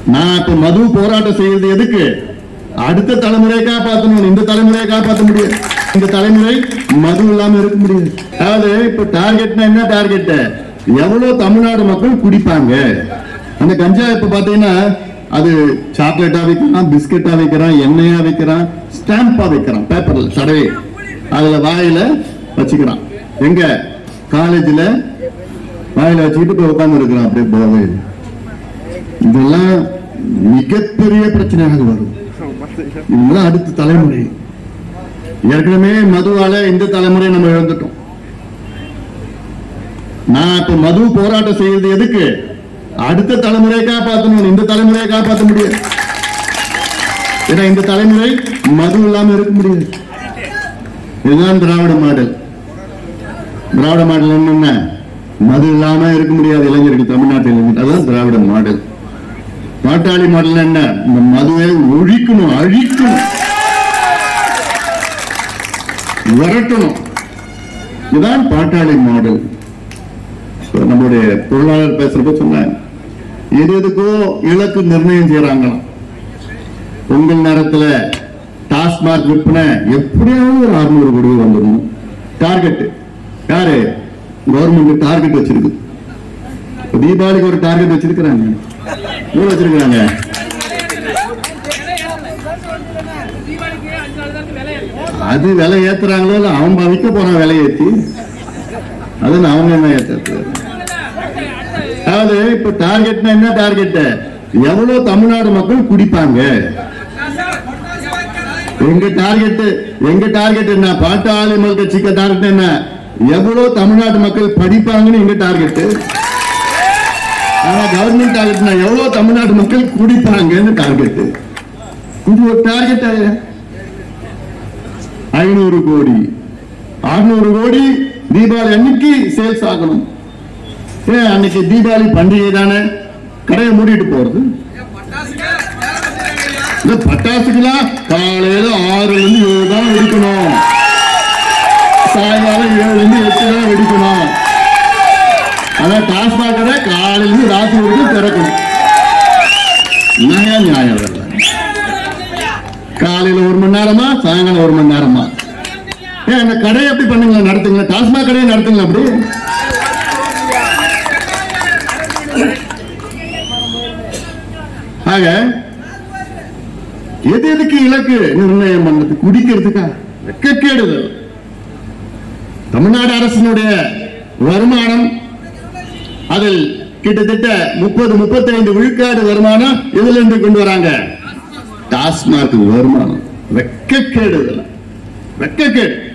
நான் இப்ப மது போராட்டம் செய்யறது எதுக்கு அடுத்த தலைமுறையை காப்பாற்றணும் இந்த தலைமுறையை காப்பாற்ற முடியாது இந்த தலைமுறை மது இல்லாம இருக்க முடியாது அதாவது இப்ப டார்கெட்னா என்ன டார்கெட் எவ்வளவு தமிழ்நாடு மக்கள் குடிப்பாங்க அந்த கஞ்சா இப்ப பாத்தீங்கன்னா அது சாக்லேட்டா விற்கிறான் பிஸ்கட்டா விற்கிறான் எண்ணெயா விற்கிறான் ஸ்டாம்பா விற்கிறான் பேப்பர்ல தடவை அதுல வாயில வச்சுக்கிறான் எங்க காலேஜ்ல வாயில வச்சுக்கிட்டு போய் உட்கார்ந்து இருக்கிறான் அப்படியே போதையில் இதெல்லாம் மிகப்பெரிய பிரச்சனையாக வரும் இதெல்லாம் அடுத்த தலைமுறை ஏற்கனவே மதுவால இந்த தலைமுறை நம்ம இழந்துட்டோம் நான் இப்ப மது போராட்டம் செய்யறது எதுக்கு அடுத்த தலைமுறையை காப்பாற்றணும் இந்த தலைமுறையை காப்பாற்ற முடியாது ஏன்னா இந்த தலைமுறை மது இல்லாம இருக்க முடியாது இதுதான் திராவிட மாடல் திராவிட மாடல் என்னென்ன மது இல்லாம இருக்க முடியாது இளைஞர்கள் தமிழ்நாட்டில் இளைஞர்கள். அதுதான் திராவிட மாடல் பாட்டாளி மாடல் என்ன இந்த மதுவை ஒழிக்கணும் அழிக்கணும் விரட்டணும் இதுதான் பாட்டாளி மாடல் இப்ப நம்முடைய பொருளாளர் பேசுறப்ப சொன்னாங்க எது எதுக்கோ இலக்கு நிர்ணயம் செய்யறாங்களாம் பொங்கல் நேரத்துல டாஸ்மாக் விற்பனை எப்படியாவது ஒரு அறுநூறு கோடி வந்துடணும் டார்கெட் யாரு கவர்மெண்ட் டார்கெட் வச்சிருக்கு இப்ப தீபாவளிக்கு ஒரு டார்கெட் வச்சிருக்கிறாங்க எவ்வளவு வச்சிருக்கிறாங்க அது விலை ஏத்துறாங்களோ இல்ல அவன் விற்க போறான் விலை ஏத்தி அது அவங்க என்ன ஏத்துறது அதாவது இப்ப டார்கெட்னா என்ன டார்கெட் எவ்வளவு தமிழ்நாடு மக்கள் குடிப்பாங்க எங்க டார்கெட் எங்க டார்கெட் என்ன பாட்டாளி மக்கள் கட்சிக்கு டார்கெட் என்ன எவ்வளவு தமிழ்நாட்டு மக்கள் படிப்பாங்கன்னு எங்க டார்கெட் ஆனா கவர்மெண்ட் டார்கெட்னா எவ்வளவு தமிழ்நாடு மக்கள் குடிப்பாங்கன்னு டார்கெட் இது ஒரு டார்கெட் ஐநூறு கோடி அறுநூறு கோடி தீபாவளி அன்னைக்கு சேல்ஸ் ஆகணும் ஏன் அன்னைக்கு தீபாவளி பண்டிகை தானே கடையை மூடிட்டு போறது இந்த பட்டாசுக்கெல்லாம் காலையில ஆறுல இருந்து ஏழு தான் வெடிக்கணும் சாயங்காலம் ஏழுல இருந்து எட்டு தான் வெடிக்கணும் அதான் டாஸ்மாக் கடை காலையில இருந்து ராத்திரி வரைக்கும் திறக்கணும் என்னங்க நியாயம் வரல காலையில ஒரு மணி நேரமா சாயங்காலம் ஒரு மணி நேரமா ஏன் அந்த கடையை எப்படி பண்ணுங்களா நடத்துங்களா டாஸ்மாக் கடையை நடத்துங்களா அப்படி ஆக எது எதுக்கு இலக்கு நிர்ணயம் பண்ணது குடிக்கிறதுக்கா வெக்கக்கேடுதல் தமிழ்நாடு அரசினுடைய வருமானம் அதில் கிட்டத்தட்ட முப்பது முப்பத்தைந்து விழுக்காடு வருமானம் எதுல இருந்து கொண்டு வராங்க டாஸ்மாக் வருமானம் வெக்கக்கேடு இதெல்லாம். வெக்கக்கேடு